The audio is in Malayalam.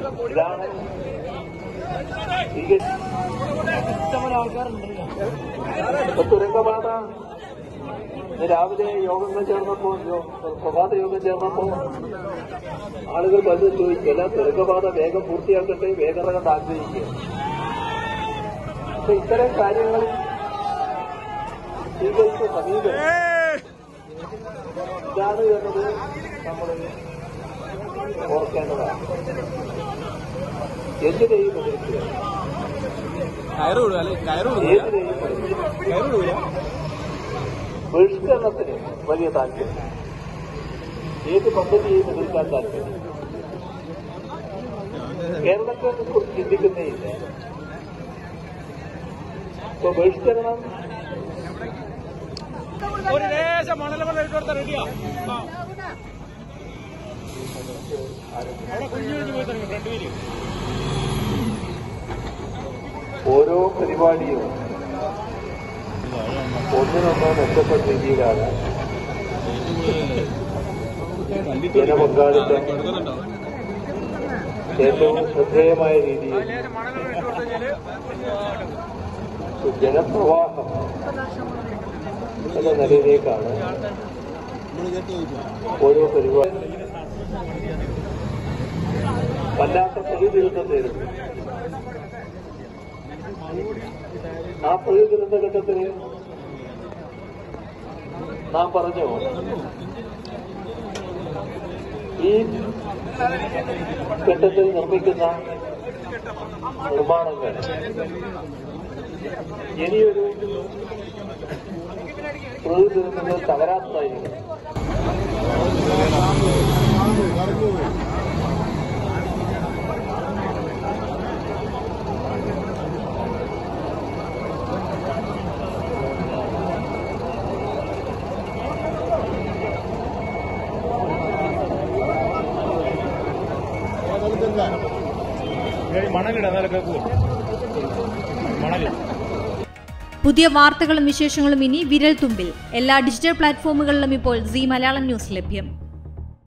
ഇതാണ് ഇപ്പൊ തുരങ്കപാത ഇന്ന് രാവിലെ യോഗങ്ങൾ ചേർന്നപ്പോ യോ- പ്രഭാത യോഗം ചേർന്നപ്പോ ആളുകൾ പലരും ചോദിക്കില്ല തുരങ്കപാത വേഗം പൂർത്തിയാക്കട്ടെ വേഗത കണ്ട് ആഗ്രഹിക്കുക അപ്പൊ ഇത്തരം കാര്യങ്ങൾ സ്വീകരിച്ച സമീപനം ഇതാണ് എന്നത് നമ്മൾ ഓർക്കേണ്ടതാണ് എന്തിനേയും എതിർക്കുക കയറ് വിടുക അല്ലെ കയറ് വിടുക ഏതിനേയും എതിർക്കുക കയറ് വിടുക ബഹിഷ്കരണത്തിന് വലിയ താല്പര്യം ഏത് പദ്ധതിയെയും എതിർക്കാൻ താല്പര്യം കേരളത്തെ കുറിച്ച് ചിന്തിക്കുന്നേയില്ല ഇപ്പൊ ബഹിഷ്കരണം ഒരു ലേശം മണൽ വെള്ളം ഇട്ട് കൊടുത്താൽ റെഡിയാ അവിടെ കുഞ്ഞു കുഞ്ഞു പോയി തുടങ്ങി ഫ്രണ്ട് വീല് ഓരോ പരിപാടിയും ഒന്നിനൊന്നോ മെച്ചപ്പെട്ട രീതിയിലാണ് ജനപങ്കാളിത്തം ഏറ്റവും ശ്രദ്ധേയമായ രീതിയിൽ ലേശം മണൽ വെള്ളം ഇട്ട് കൊടുത്തു കഴിഞ്ഞാല് ജനപ്രവാഹം എന്ന നിലയിലേക്കാണ് ഓരോ പരിപാടി വല്ലാത്ത പ്രതിദുരന്തം നേരിടുന്നു ആ പ്രതിദുരന്ത ഘട്ടത്തിന് നാം പറഞ്ഞു ഈ ഘട്ടത്തിൽ നിർമ്മിക്കുന്ന നിർമ്മാണങ്ങൾ ഇനിയൊരു പ്രതിദുരന്തങ്ങൾ തകരാത്തതായിരിക്കും മണലിടാ എന്നാലും കേൾക്കൂ മണല് പുതിയ വാർത്തകളും വിശേഷങ്ങളും ഇനി വിരൽ തുമ്പിൽ എല്ലാ ഡിജിറ്റൽ പ്ലാറ്റ്ഫോമുകളിലും ഇപ്പോൾ സി മലയാളം ന്യൂസ് ലഭ്യം